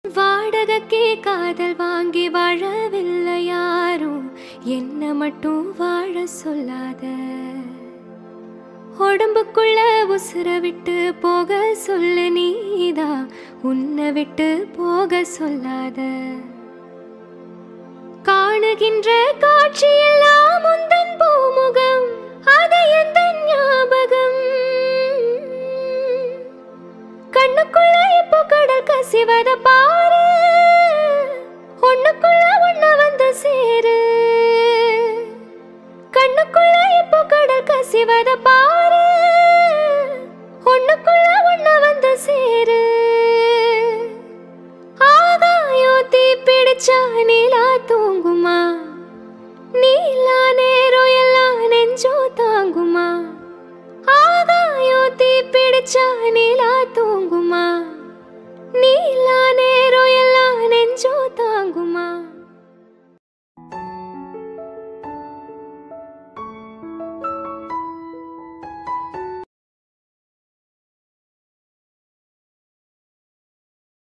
வாடகைக்கே காதல் வாங்கி வாழவில்லை யாரும் என்ன மட்டும் வாழ சொல்லாத உடம்புக்குள்ள உசுர விட்டு போக சொல்லு நீதா உன்னை விட்டு போக சொல்லாத காணுகின்ற காட்சியெல்லாம் உந்தன் பூமுகம் அது எந்த ஞாபகம் கண்ணுக்குள்ள இப்போ கடல் கசிவத பாரு ஒண்ணுக்குள்ள ஒண்ணு வந்து சேரு கண்ணுக்குள்ள இப்போ கடல் கசிவத பாரு ஒண்ணுக்குள்ள ஒண்ணு வந்து சேரு ஆகாயோ தீ பிடிச்சா நீலா தூங்குமா நீலா நேரம் எல்லாம் நெஞ்சோ தாங்குமா ஆகாயோ தீ பிடிச்சா நீலா தூங்குமா